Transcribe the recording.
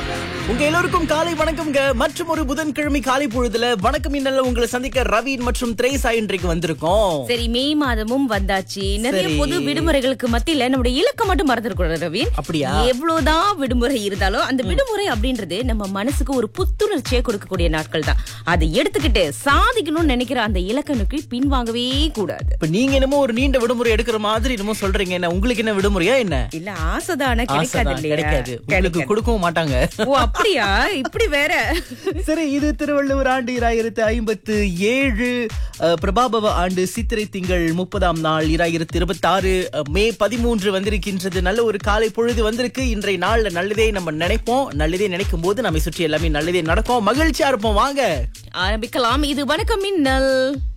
உங்க எல்லோருக்கும் காலை வணக்கம்ங்க மற்றும் ஒரு புதன்கிழமை காலை பொழுதுல வணக்கம் இன்னல்ல உங்களை சந்திக்க ரவீன் மற்றும் திரேசா இன்றைக்கு வந்திருக்கோம் சரி மே மாதமும் வந்தாச்சு நிறைய சரி. பொது விடுமுறைகளுக்கு மத்தியில நம்முடைய இலக்கம் மட்டும் மறந்துடக்கூடாது ரவீன் அப்படியா? எவ்வளவுதான் விடுமுறை இருந்தாலும் அந்த விடுமுறை அப்படின்றது நம்ம மனசுக்கு ஒரு புத்துணர்ச்சியை கொடுக்கக்கூடிய நாட்கள் தான் அதை எடுத்துக்கிட்டு சாதிக்கணும்னு நினைக்கிற அந்த இலக்கணுக்கு பின்வாங்கவே கூடாது இப்ப நீங்க என்னமோ ஒரு நீண்ட விடுமுறை எடுக்கிற மாதிரி என்னமோ சொல்றீங்க என்ன உங்களுக்கு என்ன விடுமுறையா என்ன இல்ல ஆசைதான கிடைக்காது ஆசைதான், இல்லையா கிடைக்காது உங்களுக்கு கிடைக்காது. கொடுக்கவும் மாட்டாங்க ஓ அப்படியா இப்படி வேற சரி இது திருவள்ளுவர் ஆண்டு இராயிரத்து ஐம்பத்து ஏழு அஹ், பிரபாபவ ஆண்டு சித்திரை திங்கள் முப்பதாம் நாள் இராயிரத்து இருபத்தி ஆறு மே பதிமூன்று வந்திருக்கின்றது நல்ல ஒரு காலை பொழுது வந்திருக்கு இன்றைய நாள்ல நல்லதே நம்ம நினைப்போம் நல்லதே நினைக்கும் போது நம்மை சுற்றி எல்லாமே நல்லதே நடக்கும் மகிழ்ச்சியா இருப்போம் வாங்க ஆரம்பிக்கலாம் இது வணக்கம் மின்னல்